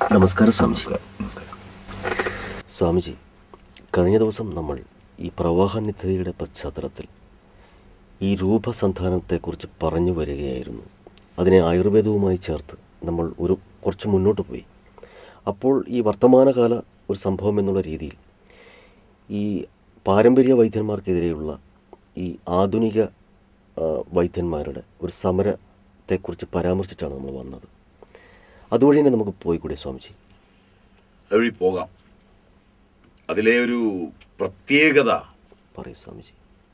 നമസ്കാരം സ്വാമിജി നമസ്കാരം സ്വാമിജി കഴിഞ്ഞ ദിവസം നമ്മൾ ഈ പ്രവാഹനിത്യതയുടെ പശ്ചാത്തലത്തിൽ ഈ രൂപസന്ധാനത്തെക്കുറിച്ച് പറഞ്ഞു വരികയായിരുന്നു അതിനെ ആയുർവേദവുമായി ചേർത്ത് നമ്മൾ ഒരു കുറച്ച് മുന്നോട്ട് പോയി അപ്പോൾ ഈ വർത്തമാനകാല ഒരു സംഭവം എന്നുള്ള രീതിയിൽ ഈ പാരമ്പര്യ വൈദ്യന്മാർക്കെതിരെയുള്ള ഈ ആധുനിക ആ, വൈദ്യന്മാരുടെ ഒരു സമരത്തെക്കുറിച്ച് പരാമർശിച്ചാണ് നമ്മൾ വന്നത് അതുവഴി തന്നെ നമുക്ക് പോയിക്കൂടെ സ്വാമിജി അതുവഴി പോകാം അതിലെ ഒരു പ്രത്യേകത പറയൂ സ്വാമിജി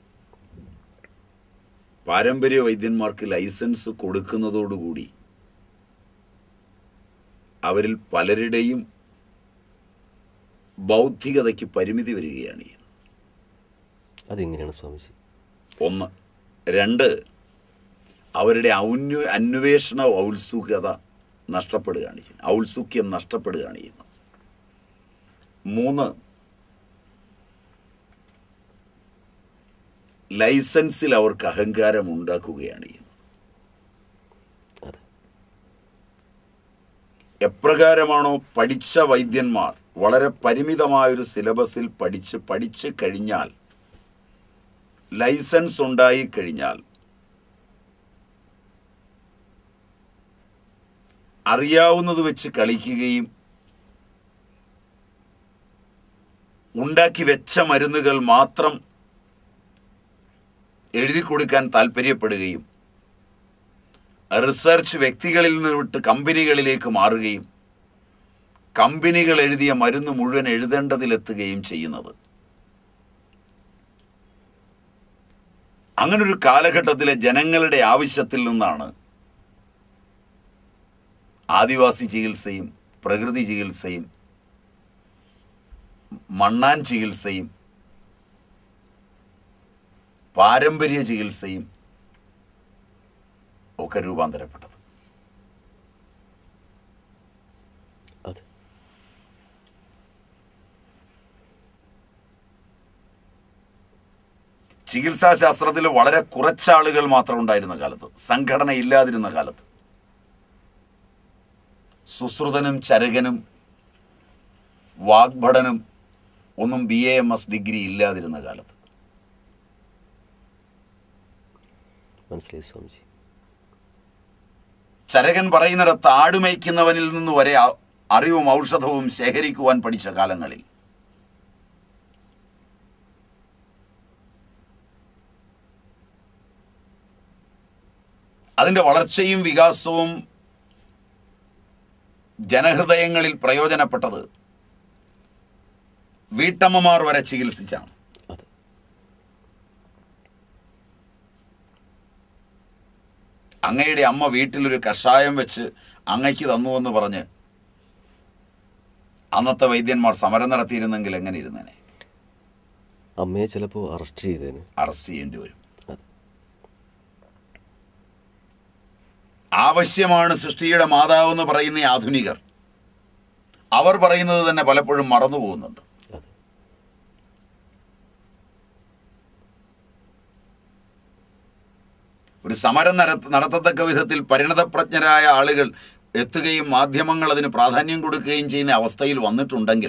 പാരമ്പര്യ വൈദ്യന്മാർക്ക് ലൈസൻസ് കൊടുക്കുന്നതോടുകൂടി അവരിൽ പലരുടെയും ബൗദ്ധികതയ്ക്ക് പരിമിതി വരികയാണ് ചെയ്യുന്നത് അതെങ്ങനെയാണ് സ്വാമിജി ഒന്ന് രണ്ട് അവരുടെ ഔന്യ അന്വേഷണ ഔത്സുകത നഷ്ടപ്പെടുകയാണ് ചെയ്യുന്നത് ഔത്സുക്യം നഷ്ടപ്പെടുകയാണ് ചെയ്യുന്നത് മൂന്ന് ലൈസൻസിൽ അവർക്ക് അഹങ്കാരം ഉണ്ടാക്കുകയാണ് ചെയ്യുന്നത് അതെ എപ്രകാരമാണോ പഠിച്ച വൈദ്യന്മാർ വളരെ പരിമിതമായൊരു സിലബസിൽ പഠിച്ച് പഠിച്ച് കഴിഞ്ഞാൽ ലൈസൻസ് ഉണ്ടായി കഴിഞ്ഞാൽ അറിയാവുന്നത് വെച്ച് കളിക്കുകയും ഉണ്ടാക്കി വെച്ച മരുന്നുകൾ മാത്രം എഴുതി കൊടുക്കാൻ താല്പര്യപ്പെടുകയും റിസർച്ച് വ്യക്തികളിൽ നിന്ന് വിട്ട് കമ്പനികളിലേക്ക് മാറുകയും കമ്പനികൾ എഴുതിയ മരുന്ന് മുഴുവൻ എഴുതേണ്ടതിലെത്തുകയും ചെയ്യുന്നത് അങ്ങനൊരു കാലഘട്ടത്തിലെ ജനങ്ങളുടെ ആവശ്യത്തിൽ നിന്നാണ് ആദിവാസി ചികിത്സയും പ്രകൃതി ചികിത്സയും മണ്ണാൻ ചികിത്സയും പാരമ്പര്യ ചികിത്സയും ഒക്കെ രൂപാന്തരപ്പെട്ടത് അതെ ചികിത്സാശാസ്ത്രത്തിൽ വളരെ കുറച്ചാളുകൾ മാത്രം ഉണ്ടായിരുന്ന കാലത്ത് സംഘടന ഇല്ലാതിരുന്ന കാലത്ത് സുശ്രുതനും ചരകനും വാഗ്ഭടനും ഒന്നും B A M S degree ഇല്ലാതിരുന്ന കാലത്ത് മനസ്സിലായി സ്വാമിജി ചരകൻ പറയുന്നിടത്ത് ആടുമയ്ക്കുന്നവനിൽ നിന്ന് വരെ ആ- അറിവും ഔഷധവും ശേഖരിക്കുവാൻ പഠിച്ച കാലങ്ങളിൽ അതിൻ്റെ വളർച്ചയും വികാസവും ജനഹൃദയങ്ങളിൽ പ്രയോജനപ്പെട്ടത് വീട്ടമ്മമാർ വരെ ചികിത്സിച്ചാണ് അതെ അങ്ങയുടെ അമ്മ വീട്ടിലൊരു കഷായം വെച്ച് അങ്ങയ്ക്ക് തന്നുവെന്ന് പറഞ്ഞ് അന്നത്തെ വൈദ്യന്മാർ സമരം നടത്തിയിരുന്നെങ്കിൽ എങ്ങനെ ഇരുന്നേനെ അമ്മയെ ചിലപ്പോൾ അറസ്റ്റ് ചെയ്തേന് അറസ്റ്റ് ചെയ്യേണ്ടി വരും അതെ ആവശ്യമാണ് സൃഷ്ടിയുടെ മാതാവ് എന്ന് പറയുന്ന ഈ ആധുനികർ അവർ പറയുന്നത് തന്നെ പലപ്പോഴും മറന്നു പോകുന്നുണ്ട് അതെ ഒരു സമരം നടത്ത നടത്തത്തക്ക വിധത്തിൽ പരിണതപ്രജ്ഞരായ ആളുകൾ എത്തുകയും മാധ്യമങ്ങൾ അതിന് പ്രാധാന്യം കൊടുക്കുകയും ചെയ്യുന്ന അവസ്ഥയിൽ വന്നിട്ടുണ്ടെങ്കിൽ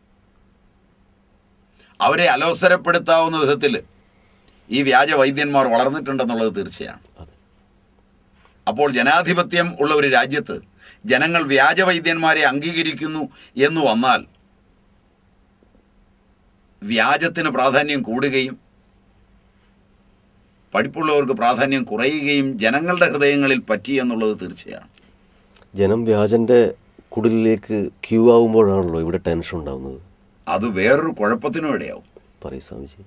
അവരെ അലോസരപ്പെടുത്താവുന്ന വിധത്തിൽ ഈ വ്യാജ വൈദ്യന്മാർ വളർന്നിട്ടുണ്ടെന്നുള്ളത് തീർച്ചയാണ് അതെ അപ്പോൾ ജനാധിപത്യം ഉള്ള ഒരു രാജ്യത്ത് ജനങ്ങൾ വ്യാജ വൈദ്യന്മാരെ അംഗീകരിക്കുന്നു എന്ന് വന്നാൽ വ്യാജത്തിന് പ്രാധാന്യം കൂടുകയും പഠിപ്പുള്ളവർക്ക് പ്രാധാന്യം കുറയുകയും ജനങ്ങളുടെ ഹൃദയങ്ങളിൽ പറ്റി എന്നുള്ളത് തീർച്ചയാണ് ജനം വ്യാജൻ്റെ കുടിലേക്ക് ക്യൂ ആവുമ്പോഴാണല്ലോ ഇവിടെ ടെൻഷൻ ഉണ്ടാവുന്നത് അത് വേറൊരു കുഴപ്പത്തിനും ഇടയാവും പറയൂ സ്വാമിജി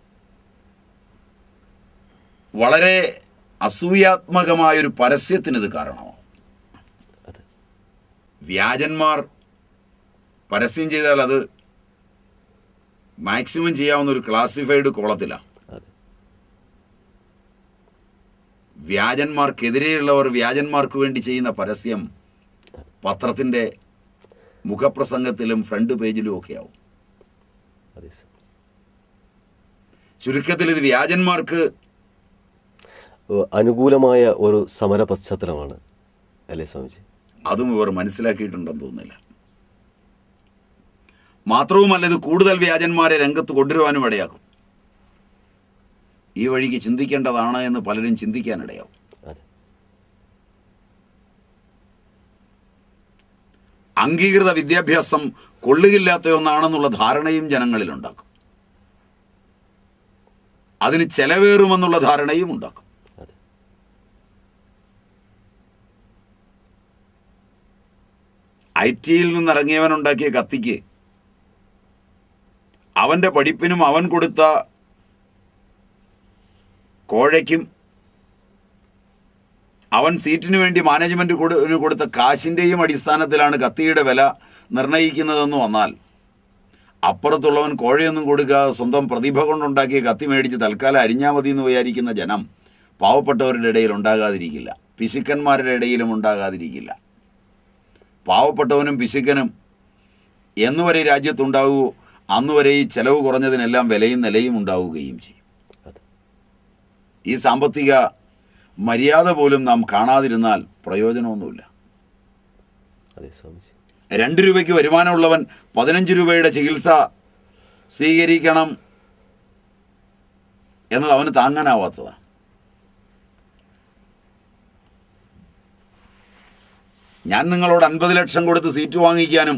വളരെ അസൂയാത്മകമായൊരു പരസ്യത്തിന് ഇത് കാരണമാവും അതെ വ്യാജന്മാർ പരസ്യം ചെയ്താൽ അത് മാക്സിമം ചെയ്യാവുന്ന ഒരു ക്ലാസിഫൈഡ് കോളത്തിലാണ് അതെ വ്യാജന്മാർക്കെതിരെയുള്ളവർ വ്യാജന്മാർക്ക് വേണ്ടി ചെയ്യുന്ന പരസ്യം പത്രത്തിൻ്റെ മുഖപ്രസംഗത്തിലും ഫ്രണ്ട് പേജിലും ഒക്കെ ആവും അതെ സ്വാമി. ചുരുക്കത്തിൽ ഇത് വ്യാജന്മാർക്ക് ഏഹ് അനുകൂലമായ ഒരു സമര പശ്ചാത്തലമാണ് അല്ലേ സ്വാമിജി അതും ഇവർ മനസ്സിലാക്കിയിട്ടുണ്ടെന്ന് തോന്നുന്നില്ല മാത്രവുമല്ല ഇത് കൂടുതൽ വ്യാജന്മാരെ രംഗത്ത് കൊണ്ടുവരുവാനും ഇടയാക്കും ഈ വഴിക്ക് ചിന്തിക്കേണ്ടതാണ് എന്ന് പലരും ചിന്തിക്കാനിടയാവും അതെ അംഗീകൃത വിദ്യാഭ്യാസം കൊള്ളുകില്ലാത്ത ഒന്നാണെന്നുള്ള ധാരണയും ജനങ്ങളിലുണ്ടാക്കും അതിന് ചെലവേറുമെന്നുള്ള ധാരണയും ഉണ്ടാക്കും അതെ ഐ ടിയിൽ നിന്നിറങ്ങിയവൻ ഉണ്ടാക്കിയ കത്തിക്ക് അവൻ്റെ പഠിപ്പിനും അവൻ കൊടുത്ത കോഴയ്ക്കും അവൻ സീറ്റിന് വേണ്ടി മാനേജ്മെന്റ് കൊടു- കൊടുത്ത കാശിൻ്റെയും അടിസ്ഥാനത്തിലാണ് കത്തിയുടെ വില നിർണ്ണയിക്കുന്നതെന്ന് വന്നാൽ അപ്പുറത്തുള്ളവൻ കോഴയൊന്നും കൊടുക്കാതെ സ്വന്തം പ്രതിഭ കൊണ്ടുണ്ടാക്കിയ കത്തി മേടിച്ച് തൽക്കാലം അരിഞ്ഞാൽ മതി എന്ന് വിചാരിക്കുന്ന ജനം പാവപ്പെട്ടവരുടെ ഇടയിൽ ഉണ്ടാകാതിരിക്കില്ല പിശുക്കന്മാരുടെ ഇടയിലും ഉണ്ടാകാതിരിക്കില്ല പാവപ്പെട്ടവനും പിശുക്കനും എന്നുവരെ ഈ രാജ്യത്തുണ്ടാവുകയോ അന്നുവരെ ഈ ചെലവ് കുറഞ്ഞതിനെല്ലാം വിലയും നിലയും ഉണ്ടാവുകയും ചെയ്യും അതെ ഈ സാമ്പത്തിക മര്യാദ പോലും നാം കാണാതിരുന്നാൽ പ്രയോജനമൊന്നുമില്ല അതെ സ്വാമിജി രണ്ട് രൂപയ്ക്ക് വരുമാനമുള്ളവൻ പതിനഞ്ച് രൂപയുടെ ചികിത്സ സ്വീകരിക്കണം എന്നത് അവന് താങ്ങാനാവാത്തതാണ് ഞാൻ നിങ്ങളോട് അൻപത് ലക്ഷം കൊടുത്ത് സീറ്റ് വാങ്ങിക്കാനും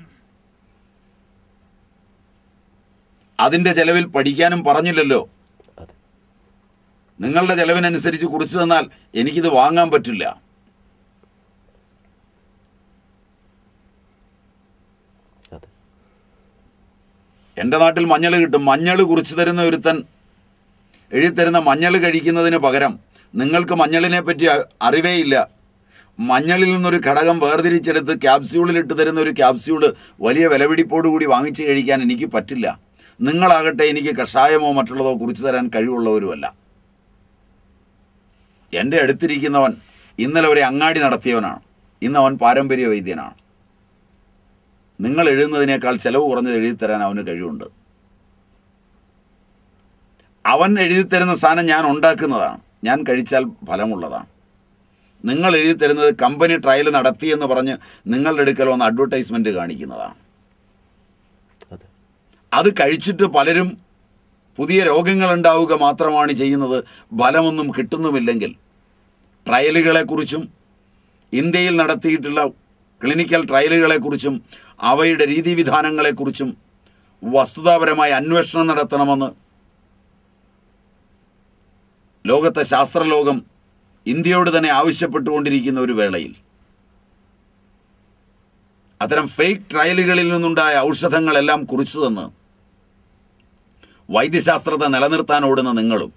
അതിൻ്റെ ചെലവിൽ പഠിക്കാനും പറഞ്ഞില്ലല്ലോ അതെ നിങ്ങളുടെ ചെലവിനനുസരിച്ച് കുറിച്ച് തന്നാൽ എനിക്കിത് വാങ്ങാൻ പറ്റില്ല അതെ എൻ്റെ നാട്ടിൽ മഞ്ഞൾ കിട്ടും മഞ്ഞൾ കുറിച്ച് തരുന്ന ഒരുത്തൻ എഴുതിത്തരുന്ന മഞ്ഞൾ കഴിക്കുന്നതിന് പകരം നിങ്ങൾക്ക് മഞ്ഞളിനെ പറ്റി അ- അറിവേയില്ല മഞ്ഞളിൽ നിന്നൊരു ഘടകം വേർതിരിച്ചെടുത്ത് ക്യാപ്സ്യൂളിൽ ഇട്ട് തരുന്ന ഒരു ക്യാപ്സ്യൂള് വലിയ വിലപിടിപ്പോടുകൂടി വാങ്ങിച്ച് കഴിക്കാൻ എനിക്ക് പറ്റില്ല നിങ്ങളാകട്ടെ എനിക്ക് കഷായമോ മറ്റുള്ളതോ കുറിച്ച് തരാൻ കഴിവുള്ളവരുമല്ല എൻ്റെ അടുത്തിരിക്കുന്നവൻ ഇന്നലെ ഒരു അങ്ങാടി നടത്തിയവനാണ് ഇന്ന് അവൻ പാരമ്പര്യ വൈദ്യനാണ് നിങ്ങൾ എഴുതുന്നതിനേക്കാൾ ചെലവ് കുറഞ്ഞത് എഴുതിത്തരാൻ അവന് കഴിവുണ്ട് അവൻ എഴുതിത്തരുന്ന സാധനം ഞാൻ ഉണ്ടാക്കുന്നതാണ് ഞാൻ കഴിച്ചാൽ ഫലമുള്ളതാണ് നിങ്ങൾ എഴുതിത്തരുന്നത് കമ്പനി ട്രയൽ നടത്തിയെന്ന് പറഞ്ഞ് നിങ്ങളുടെ അടുക്കൽ വന്ന് അഡ്വർടൈസ്മെൻറ്റ് കാണിക്കുന്നതാണ് അതെ അത് കഴിച്ചിട്ട് പലരും പുതിയ രോഗങ്ങൾ ഉണ്ടാവുക മാത്രമാണ് ചെയ്യുന്നത് ഫലമൊന്നും കിട്ടുന്നുമില്ലെങ്കിൽ ട്രയലുകളെക്കുറിച്ചും ഇന്ത്യയിൽ നടത്തിയിട്ടുള്ള ക്ലിനിക്കൽ ട്രയലുകളെക്കുറിച്ചും അവയുടെ രീതിവിധാനങ്ങളെക്കുറിച്ചും വസ്തുതാപരമായ അന്വേഷണം നടത്തണമെന്ന് ലോകത്തെ ശാസ്ത്രലോകം ഇന്ത്യയോട് തന്നെ ആവശ്യപ്പെട്ടുകൊണ്ടിരിക്കുന്ന ഒരു വേളയിൽ അത്തരം ഫേക്ക് ട്രയലുകളിൽ നിന്നുണ്ടായ ഔഷധങ്ങളെല്ലാം കുറിച്ചു തന്ന് വൈദ്യശാസ്ത്രത്തെ നിലനിർത്താൻ ഓടുന്ന നിങ്ങളും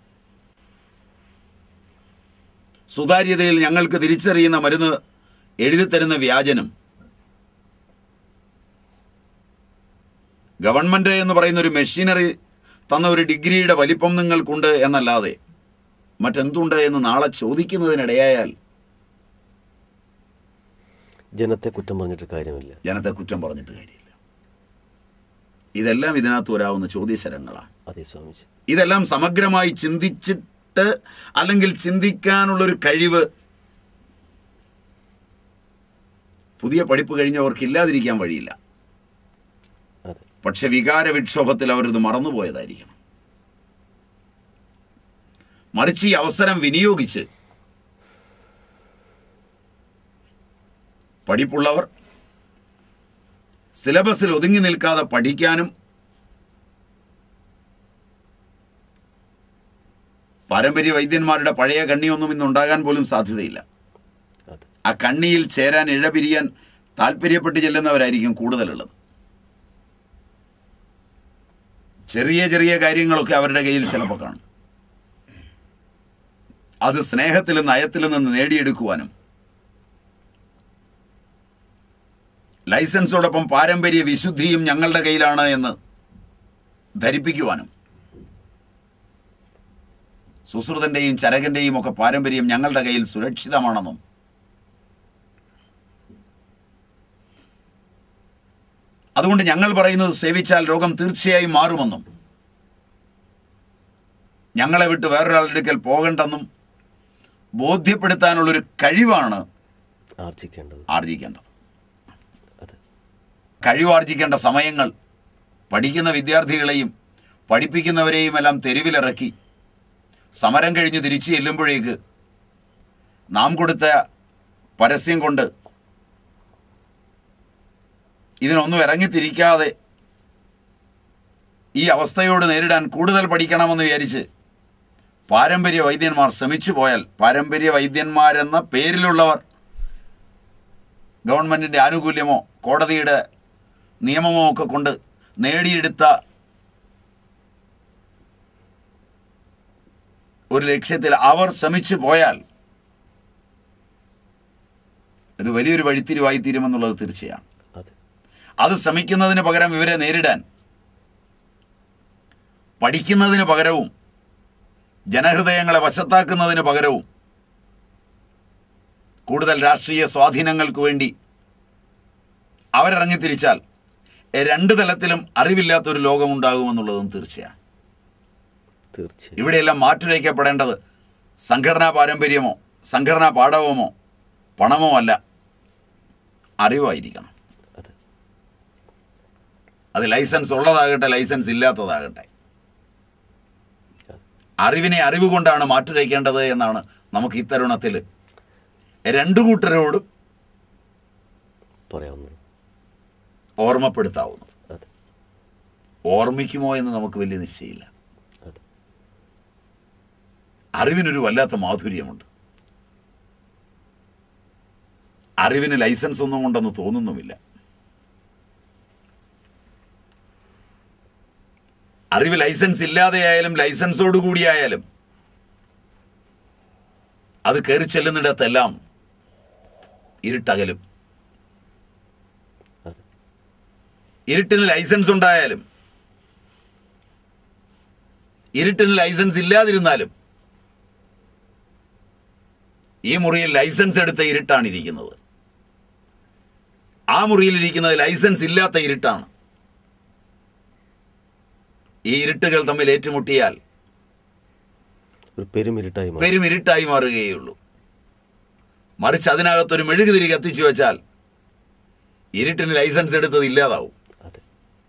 സുതാര്യതയിൽ ഞങ്ങൾക്ക് തിരിച്ചറിയുന്ന മരുന്ന് എഴുതിത്തരുന്ന വ്യാജനും ഗവൺമെൻറ് എന്ന് പറയുന്ന ഒരു മെഷീനറി തന്ന ഒരു ഡിഗ്രിയുടെ വലിപ്പം നിങ്ങൾക്കുണ്ട് എന്നല്ലാതെ മറ്റെന്തുണ്ട് എന്ന് നാളെ ചോദിക്കുന്നതിനിടയായാൽ ജനത്തെ കുറ്റം പറഞ്ഞിട്ട് കാര്യമില്ല ജനത്തെ കുറ്റം പറഞ്ഞിട്ട് കാര്യമില്ല ഇതെല്ലാം ഇതിനകത്ത് വരാവുന്ന ചോദ്യശരങ്ങളാണ് അതെ സ്വാമിജി ഇതെല്ലാം സമഗ്രമായി ചിന്തിച്ചിട്ട് അല്ലെങ്കിൽ ചിന്തിക്കാനുള്ളൊരു കഴിവ് പുതിയ പഠിപ്പ് കഴിഞ്ഞവർക്ക് ഇല്ലാതിരിക്കാൻ വഴിയില്ല അതെ പക്ഷെ വികാര വിക്ഷോഭത്തിൽ അവരിത് മറന്നുപോയതായിരിക്കണം മറിച്ച് ഈ അവസരം വിനിയോഗിച്ച് പഠിപ്പുള്ളവർ സിലബസിൽ ഒതുങ്ങി നിൽക്കാതെ പഠിക്കാനും പാരമ്പര്യ വൈദ്യന്മാരുടെ പഴയ കണ്ണിയൊന്നും ഇന്നുണ്ടാകാൻ പോലും സാധ്യതയില്ല അതെ ആ കണ്ണിയിൽ ചേരാൻ ഇഴപിരിയാൻ താല്പര്യപ്പെട്ട് ചെല്ലുന്നവരായിരിക്കും കൂടുതലുള്ളത് ചെറിയ ചെറിയ കാര്യങ്ങളൊക്കെ അവരുടെ കയ്യിൽ ചിലപ്പോൾ കാണും അത് സ്നേഹത്തിലും നയത്തിലും നിന്ന് നേടിയെടുക്കുവാനും ലൈസൻസോടൊപ്പം പാരമ്പര്യ വിശുദ്ധിയും ഞങ്ങളുടെ കയ്യിലാണ് എന്ന് ധരിപ്പിക്കുവാനും സുശ്രുതന്റെയും ചരകന്റെയും ഒക്കെ പാരമ്പര്യം ഞങ്ങളുടെ കയ്യിൽ സുരക്ഷിതമാണെന്നും അതുകൊണ്ട് ഞങ്ങൾ പറയുന്നത് സേവിച്ചാൽ രോഗം തീർച്ചയായും മാറുമെന്നും ഞങ്ങളെ വിട്ട് വേറൊരാളുടെ അടുക്കൽ പോകണ്ടെന്നും ബോധ്യപ്പെടുത്താനുള്ളൊരു കഴിവാണ് ആർജിക്കേണ്ടത് ആർജിക്കേണ്ടത് കഴിവാർജിക്കേണ്ട സമയങ്ങൾ പഠിക്കുന്ന വിദ്യാർത്ഥികളെയും പഠിപ്പിക്കുന്നവരെയും എല്ലാം തെരുവിലിറക്കി സമരം കഴിഞ്ഞ് തിരിച്ചു ചെല്ലുമ്പോഴേക്ക് നാം കൊടുത്ത പരസ്യം കൊണ്ട് ഇതിനൊന്നും ഇറങ്ങിത്തിരിക്കാതെ ഈ അവസ്ഥയോട് നേരിടാൻ കൂടുതൽ പഠിക്കണമെന്ന് വിചാരിച്ച് പാരമ്പര്യ വൈദ്യന്മാർ ശ്രമിച്ചു പോയാൽ പാരമ്പര്യ വൈദ്യന്മാരെന്ന പേരിലുള്ളവർ ഗവൺമെൻറ്റിൻ്റെ ആനുകൂല്യമോ കോടതിയുടെ നിയമമോ ഒക്കെ കൊണ്ട് നേടിയെടുത്ത ഒരു ലക്ഷ്യത്തിൽ അവർ ശ്രമിച്ചു പോയാൽ ഇത് വലിയൊരു വഴിത്തിരിവായി തീരുമെന്നുള്ളത് തീർച്ചയാണ് അതെ അത് ശ്രമിക്കുന്നതിന് പകരം ഇവരെ നേരിടാൻ പഠിക്കുന്നതിന് പകരവും ജനഹൃദയങ്ങളെ വശത്താക്കുന്നതിന് പകരവും കൂടുതൽ രാഷ്ട്രീയ സ്വാധീനങ്ങൾക്ക് വേണ്ടി അവരിറങ്ങിത്തിരിച്ചാൽ രണ്ട് തലത്തിലും അറിവില്ലാത്തൊരു ലോകമുണ്ടാകുമെന്നുള്ളതും തീർച്ചയാണ് തീർച്ചയായും ഇവിടെയെല്ലാം മാറ്റുരയ്ക്കപ്പെടേണ്ടത് സംഘടനാ പാരമ്പര്യമോ സംഘടനാ പാഠവമോ പണമോ അല്ല അറിവായിരിക്കണം അതെ അത് ലൈസൻസ് ഉള്ളതാകട്ടെ ലൈസൻസ് ഇല്ലാത്തതാകട്ടെ അറിവിനെ അറിവ് കൊണ്ടാണ് മാറ്റുരയ്ക്കേണ്ടത് എന്നാണ് നമുക്ക് ഈ തരുണത്തിൽ രണ്ടു കൂട്ടരോടും പറയാവുന്നത് ഓർമ്മപ്പെടുത്താവുന്നത് അതെ ഓർമ്മിക്കുമോ എന്ന് നമുക്ക് വലിയ നിശ്ചയമില്ല അതെ അറിവിനൊരു വല്ലാത്ത മാധുര്യമുണ്ട് അറിവിന് ലൈസൻസ് ഒന്നും ഉണ്ടെന്ന് തോന്നുന്നുമില്ല അറിവ് ലൈസൻസ് ഇല്ലാതെയായാലും ലൈസൻസോട് കൂടിയായാലും അത് കയറി ചെല്ലുന്നിടത്തെല്ലാം ഇരുട്ടകലും അതെ ഇരുട്ടിന് ലൈസൻസ് ഉണ്ടായാലും ഇരുട്ടിന് ലൈസൻസ് ഇല്ലാതിരുന്നാലും ഈ മുറിയിൽ ലൈസൻസ് എടുത്ത ഇരുട്ടാണ് ഇരിക്കുന്നത് ആ മുറിയിൽ ഇരിക്കുന്നത് ലൈസൻസ് ഇല്ലാത്ത ഇരുട്ടാണ് ഈ ഇരുട്ടുകൾ തമ്മിൽ ഏറ്റുമുട്ടിയാൽ ഒരു പെരുമിരുട്ടായി മാറും പെരും ഇരുട്ടായി മാറുകയുള്ളൂ മറിച്ച് അതിനകത്തൊരു മെഴുകുതിരി കത്തിച്ചു വെച്ചാൽ ഇരുട്ടിന് ലൈസൻസ് എടുത്തത് ഇല്ലാതാവും അതെ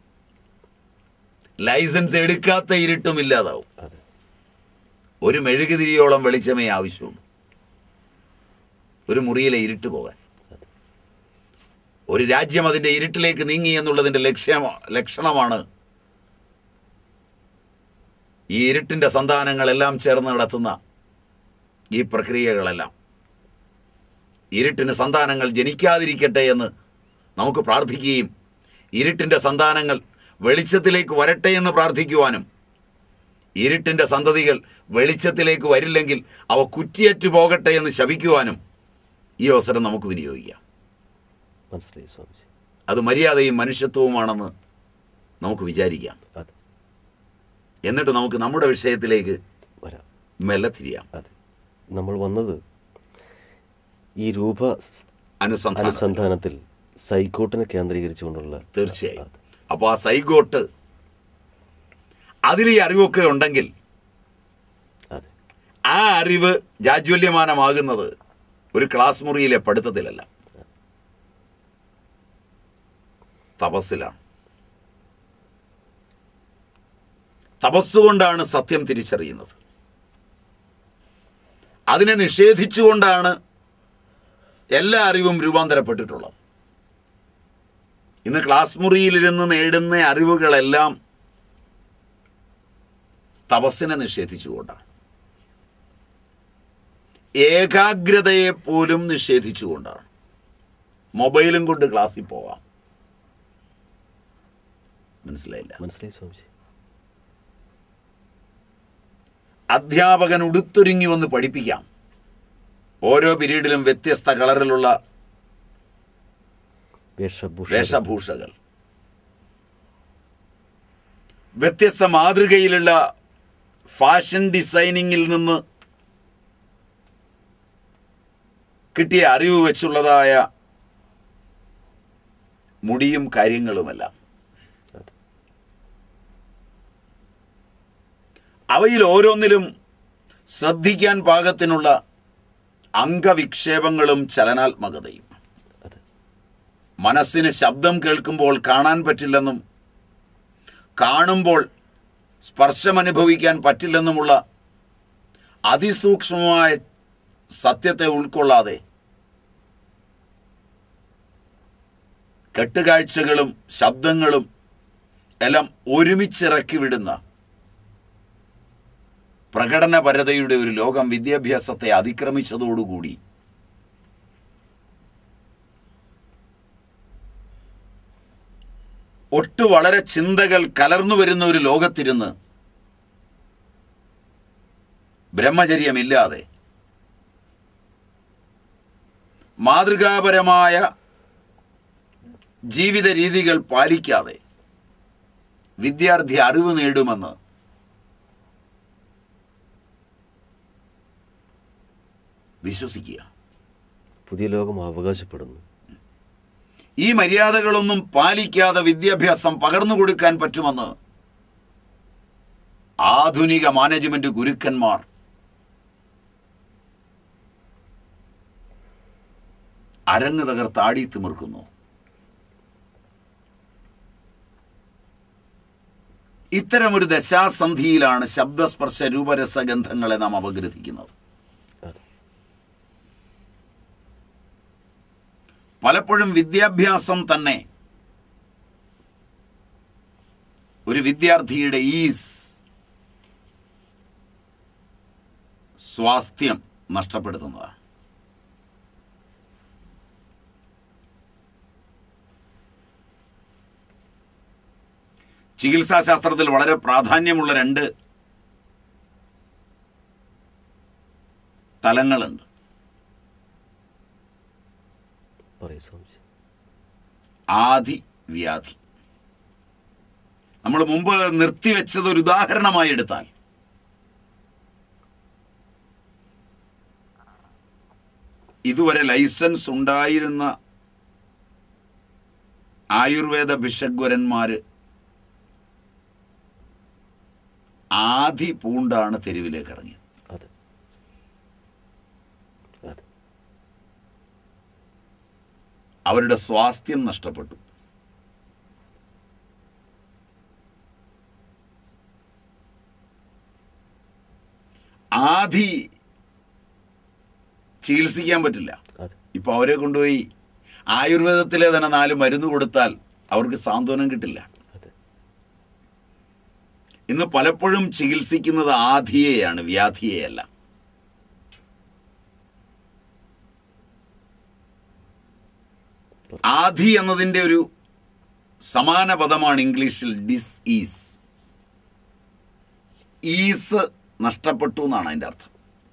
ലൈസൻസ് എടുക്കാത്ത ഇരുട്ടും ഇല്ലാതാവും അതെ ഒരു മെഴുകുതിരിയോളം വെളിച്ചമേ ആവശ്യമുള്ളൂ ഒരു മുറിയിലെ ഇരുട്ട് പോകാൻ അതെ ഒരു രാജ്യം അതിൻ്റെ ഇരുട്ടിലേക്ക് നീങ്ങി എന്നുള്ളതിൻ്റെ ലക്ഷ്യം ലക്ഷണമാണ് ഈ ഇരുട്ടിൻ്റെ സന്താനങ്ങളെല്ലാം ചേർന്ന് നടത്തുന്ന ഈ പ്രക്രിയകളെല്ലാം ഇരുട്ടിന് സന്താനങ്ങൾ ജനിക്കാതിരിക്കട്ടെ എന്ന് നമുക്ക് പ്രാർത്ഥിക്കുകയും ഇരുട്ടിൻ്റെ സന്താനങ്ങൾ വെളിച്ചത്തിലേക്ക് വരട്ടെ എന്ന് പ്രാർത്ഥിക്കുവാനും ഇരുട്ടിൻ്റെ സന്തതികൾ വെളിച്ചത്തിലേക്ക് വരില്ലെങ്കിൽ അവ കുറ്റിയറ്റു പോകട്ടെ എന്ന് ശപിക്കുവാനും ഈ അവസരം നമുക്ക് വിനിയോഗിക്കാം മനസ്സിലായി സ്വാമിജി അത് മര്യാദയും മനുഷ്യത്വവുമാണെന്ന് നമുക്ക് വിചാരിക്കാം അതെ എന്നിട്ട് നമുക്ക് നമ്മുടെ വിഷയത്തിലേക്ക് വരാം മെല്ലെ തിരിയാം അതെ നമ്മൾ വന്നത് ഈ രൂപ സ് അനുസന്ധാനം അനുസന്ധാനത്തിൽ സൈക്കോട്ടിനെ കേന്ദ്രീകരിച്ചുകൊണ്ടുള്ള തീർച്ചയായും അതെ. അപ്പോൾ ആ സൈഗോട്ട് അതിൽ ഈ അറിവൊക്കെ ഉണ്ടെങ്കിൽ അതെ ആ അറിവ് ജാജ്വല്യമാനമാകുന്നത് ഒരു ക്ലാസ് മുറിയിലെ പഠിത്തത്തിലല്ല തപസ്സിലാണ് തപസ്സുകൊണ്ടാണ് സത്യം തിരിച്ചറിയുന്നത് അതിനെ നിഷേധിച്ചുകൊണ്ടാണ് എല്ലാ അറിവും രൂപാന്തരപ്പെട്ടിട്ടുള്ളത് ഇന്ന് ക്ലാസ് മുറിയിലിരുന്ന് നേടുന്ന അറിവുകളെല്ലാം തപസ്സിനെ നിഷേധിച്ചുകൊണ്ടാണ് ഏകാഗ്രതയെ പോലും നിഷേധിച്ചുകൊണ്ടാണ് മൊബൈലും കൊണ്ട് ക്ലാസ്സിൽ പോവാം മനസ്സിലായില്ല മനസ്സിലായി സ്വാമിജി അധ്യാപകൻ ഉടുത്തൊരുങ്ങി വന്ന് പഠിപ്പിക്കാം ഓരോ പീരീഡിലും വ്യത്യസ്ത കളറിലുള്ള വേഷഭൂഷ വേഷഭൂഷകൾ വ്യത്യസ്ത മാതൃകയിലുള്ള ഫാഷൻ ഡിസൈനിങ്ങിൽ നിന്ന് കിട്ടിയ അറിവ് വെച്ചുള്ളതായ മുടിയും കാര്യങ്ങളുമെല്ലാം അതെ അവയിൽ ഓരോന്നിലും ശ്രദ്ധിക്കാൻ പാകത്തിനുള്ള അംഗവിക്ഷേപങ്ങളും ചലനാത്മകതയും അതെ മനസ്സിന് ശബ്ദം കേൾക്കുമ്പോൾ കാണാൻ പറ്റില്ലെന്നും കാണുമ്പോൾ സ്പർശം അനുഭവിക്കാൻ പറ്റില്ലെന്നുമുള്ള അതിസൂക്ഷ്മമായ സത്യത്തെ ഉൾക്കൊള്ളാതെ കെട്ടുകാഴ്ചകളും ശബ്ദങ്ങളും എല്ലാം ഒരുമിച്ചിറക്കി വിടുന്ന പ്രകടനപരതയുടെ ഒരു ലോകം വിദ്യാഭ്യാസത്തെ അതിക്രമിച്ചതോടുകൂടി ഒട്ടു വളരെ ചിന്തകൾ കലർന്നു വരുന്ന ഒരു ലോകത്തിരുന്ന് ബ്രഹ്മചര്യമില്ലാതെ മാതൃകാപരമായ ജീവിത രീതികൾ പാലിക്കാതെ വിദ്യാർത്ഥി അറിവ് നേടുമെന്ന് വിശ്വസിക്കുക പുതിയ ലോകം അവകാശപ്പെടുന്നു ഈ മര്യാദകളൊന്നും പാലിക്കാതെ വിദ്യാഭ്യാസം പകർന്നു കൊടുക്കാൻ പറ്റുമെന്ന് ആധുനിക മാനേജ്മെന്റ് ഗുരുക്കന്മാർ അരങ്ങ് തകർത്ത് ആടി തിമിർക്കുന്നു ഇത്തരമൊരു ദശാസന്ധിയിലാണ് ശബ്ദസ്പർശ രൂപരസഗന്ധങ്ങളെ നാം അപഗ്രഥിക്കുന്നത് അതെ പലപ്പോഴും വിദ്യാഭ്യാസം തന്നെ ഒരു വിദ്യാർത്ഥിയുടെ ഈസ് സ്വാസ്ഥ്യം നഷ്ടപ്പെടുത്തുന്നതാണ് ചികിത്സാശാസ്ത്രത്തിൽ വളരെ പ്രാധാന്യമുള്ള രണ്ട് തലങ്ങളുണ്ട് പറയൂ സ്വാമിജി ആദി വ്യാധി നമ്മൾ മുമ്പ് നിർത്തിവെച്ചത് ഒരു ഉദാഹരണമായി എടുത്താൽ ഇതുവരെ ലൈസൻസ് ഉണ്ടായിരുന്ന ആയുർവേദ ഭിഷഗ്വരന്മാര് ആദി പൂണ്ടാണ് തെരുവിലേക്ക് ഇറങ്ങിയത് അതെ അതെ അവരുടെ സ്വാസ്ഥ്യം നഷ്ടപ്പെട്ടു ആദി ചികിത്സിക്കാൻ പറ്റില്ല അതെ ഇപ്പൊ അവരെ കൊണ്ടുപോയി ആയുർവേദത്തിലെ തന്നെ നാല് മരുന്ന് കൊടുത്താൽ അവർക്ക് സാന്ത്വനം കിട്ടില്ല അതെ ഇന്ന് പലപ്പോഴും ചികിത്സിക്കുന്നത് ആധിയെയാണ് വ്യാധിയെയല്ല ആധി എന്നതിൻ്റെ ഒരു സമാന പദമാണ് ഇംഗ്ലീഷിൽ ഡിസ് ഈസ് ഈസ് നഷ്ടപ്പെട്ടു എന്നാണ് അതിൻ്റെ അർത്ഥം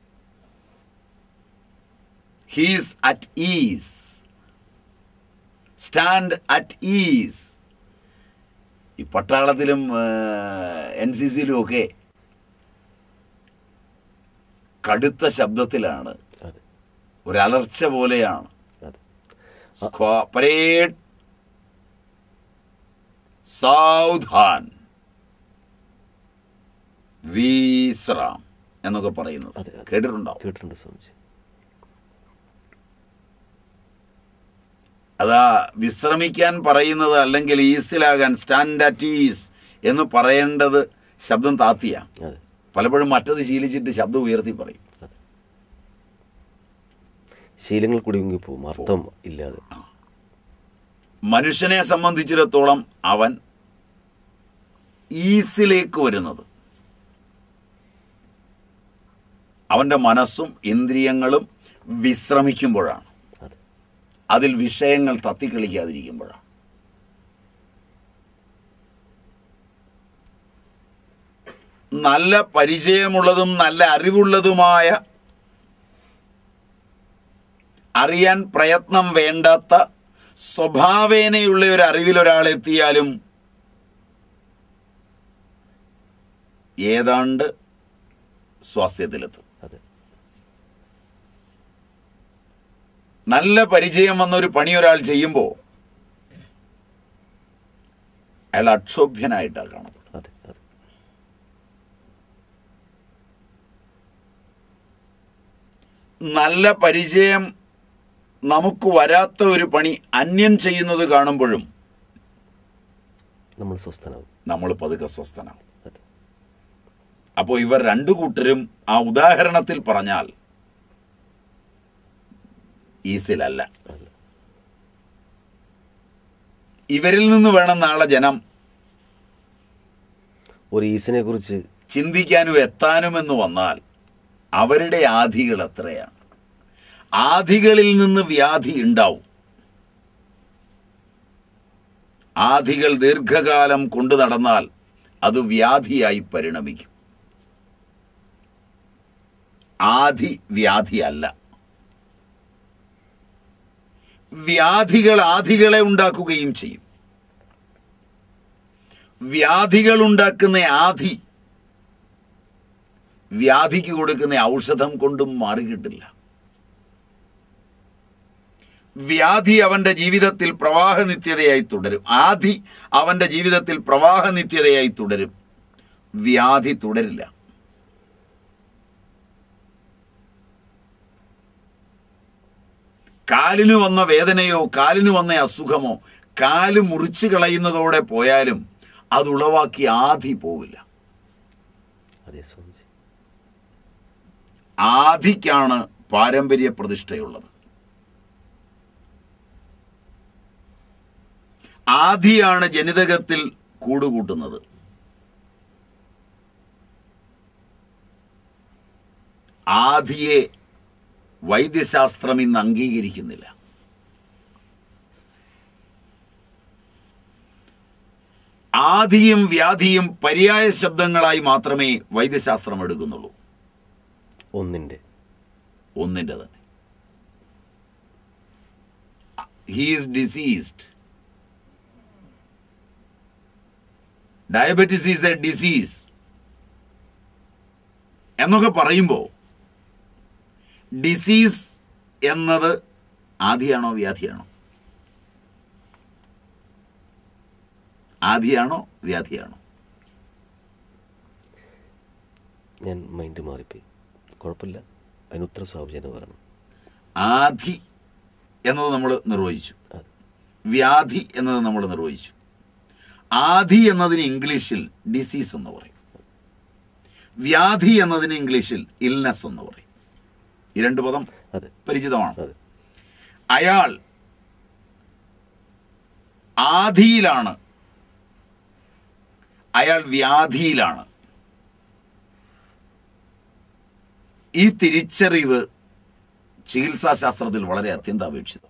he's at ease stand at ease ഈ പട്ടാളത്തിലും എൻ സി സിയിലും ഒക്കെ കടുത്ത ശബ്ദത്തിലാണ് അതെ ഒരു അലർച്ച പോലെയാണ് അതെ സ്ക്വാ- പരേഡ് സാവധാൻ വിശ്രാം എന്നൊക്കെ പറയുന്നത് അതെ, അതെ. കേട്ടിട്ടുണ്ടാവും കേട്ടിട്ടുണ്ട് സ്വാമിജി അതാ വിശ്രമിക്കാൻ പറയുന്നത് അല്ലെങ്കിൽ ഈസിലാകാൻ സ്റ്റാൻഡ് അറ്റ് ഈസ് എന്ന് പറയേണ്ടത് ശബ്ദം താത്തിയ അതെ പലപ്പോഴും മറ്റത് ശീലിച്ചിട്ട് ശബ്ദം ഉയർത്തി പറയും അതെ ശീലങ്ങൾ കുടുങ്ങിപ്പോവും അർത്ഥം ഇല്ലാതെ മനുഷ്യനെ സംബന്ധിച്ചിടത്തോളം അവൻ ഈസിലേക്ക് വരുന്നത് അവൻ്റെ മനസ്സും ഇന്ദ്രിയങ്ങളും വിശ്രമിക്കുമ്പോഴാണ് അതെ അതിൽ വിഷയങ്ങൾ തത്തിക്കളിക്കാതിരിക്കുമ്പോഴാണ് നല്ല പരിചയമുള്ളതും നല്ല അറിവുള്ളതുമായ അറിയാൻ പ്രയത്നം വേണ്ടാത്ത സ്വഭാവേനയുള്ള ഒരു അറിവിൽ ഒരാൾ എത്തിയാലും ഏതാണ്ട് സ്വാസ്ഥ്യത്തിലെത്തും അതെ നല്ല പരിചയം വന്ന ഒരു പണി ഒരാൾ ചെയ്യുമ്പോൾ അയാൾ അക്ഷോഭ്യനായിട്ടാണ് കാണപ്പെടുന്നത് അതെ അതെ നല്ല പരിചയം നമുക്ക് വരാത്ത ഒരു പണി അന്യൻ ചെയ്യുന്നത് കാണുമ്പോഴും നമ്മൾ സ്വസ്ഥനാവും നമ്മൾ പതുക്കെ സ്വസ്ഥനാവും അതെ അപ്പോൾ ഇവർ രണ്ടു കൂട്ടരും ആ ഉദാഹരണത്തിൽ പറഞ്ഞാൽ ഈസിലല്ല അല്ല ഇവരിൽ നിന്ന് വേണം നാളെ ജനം ഒരു ഈസിനെ കുറിച്ച് ചിന്തിക്കാനും എത്താനും എന്ന് വന്നാൽ അവരുടെ ആധികൾ എത്രയാണ് ആധികളിൽ നിന്ന് വ്യാധി ഉണ്ടാവും ആധികൾ ദീർഘകാലം കൊണ്ടു നടന്നാൽ അത് വ്യാധിയായി പരിണമിക്കും ആധി വ്യാധിയല്ല വ്യാധികൾ ആധികളെ ഉണ്ടാക്കുകയും ചെയ്യും വ്യാധികൾ ഉണ്ടാക്കുന്ന ആധി വ്യാധിക്ക് കൊടുക്കുന്ന ഔഷധം കൊണ്ടും മാറിക്കിട്ടില്ല വ്യാധി അവന്റെ ജീവിതത്തിൽ പ്രവാഹ നിത്യതയായി തുടരും ആധി അവന്റെ ജീവിതത്തിൽ പ്രവാഹ നിത്യതയായി തുടരും വ്യാധി തുടരില്ല കാലിന് വന്ന വേദനയോ കാലിന് വന്ന അസുഖമോ കാല് മുറിച്ചു കളയുന്നതോടെ പോയാലും അത് ഉളവാക്കി ആധി പോവില്ല അതേ സ്വാമിജി ആധിക്കാണ് പാരമ്പര്യ പ്രതിഷ്ഠയുള്ളത് ആധിയാണ് ജനിതകത്തിൽ കൂടുകൂട്ടുന്നത് ആധിയെ വൈദ്യശാസ്ത്രം ഇന്ന് അംഗീകരിക്കുന്നില്ല ആധിയും വ്യാധിയും പര്യായ ശബ്ദങ്ങളായി മാത്രമേ വൈദ്യശാസ്ത്രം എടുക്കുന്നുള്ളൂ ഒന്നിൻ്റെ ഒന്നിൻ്റെ തന്നെ he's diseased diabetes is a disease എന്നൊക്കെ പറയുമ്പോൾ ഡിസീസ് എന്നത് ആദിയാണോ വ്യാധിയാണോ ആദിയാണോ വ്യാധിയാണോ ഞാൻ മൈൻഡ് മാറിപ്പോയി കുഴപ്പമില്ല അതിന് ഉത്തരം സ്വാമിജി എന്ന് പറയണം ആധി എന്നത് നമ്മൾ നിർവഹിച്ചു അതെ വ്യാധി എന്നത് നമ്മൾ നിർവഹിച്ചു ആധി എന്നതിന് ഇംഗ്ലീഷിൽ ഡിസീസ് എന്ന് പറയും വ്യാധി എന്നതിന് ഇംഗ്ലീഷിൽ ഇൽനെസ് എന്ന് പറയും ഈ രണ്ട് പദം അതെ പരിചിതമാണ് അതെ അയാൾ ആധിയിലാണ് അയാൾ വ്യാധിയിലാണ് ഈ തിരിച്ചറിവ് ചികിത്സാശാസ്ത്രത്തിൽ വളരെ അത്യന്താപേക്ഷിതം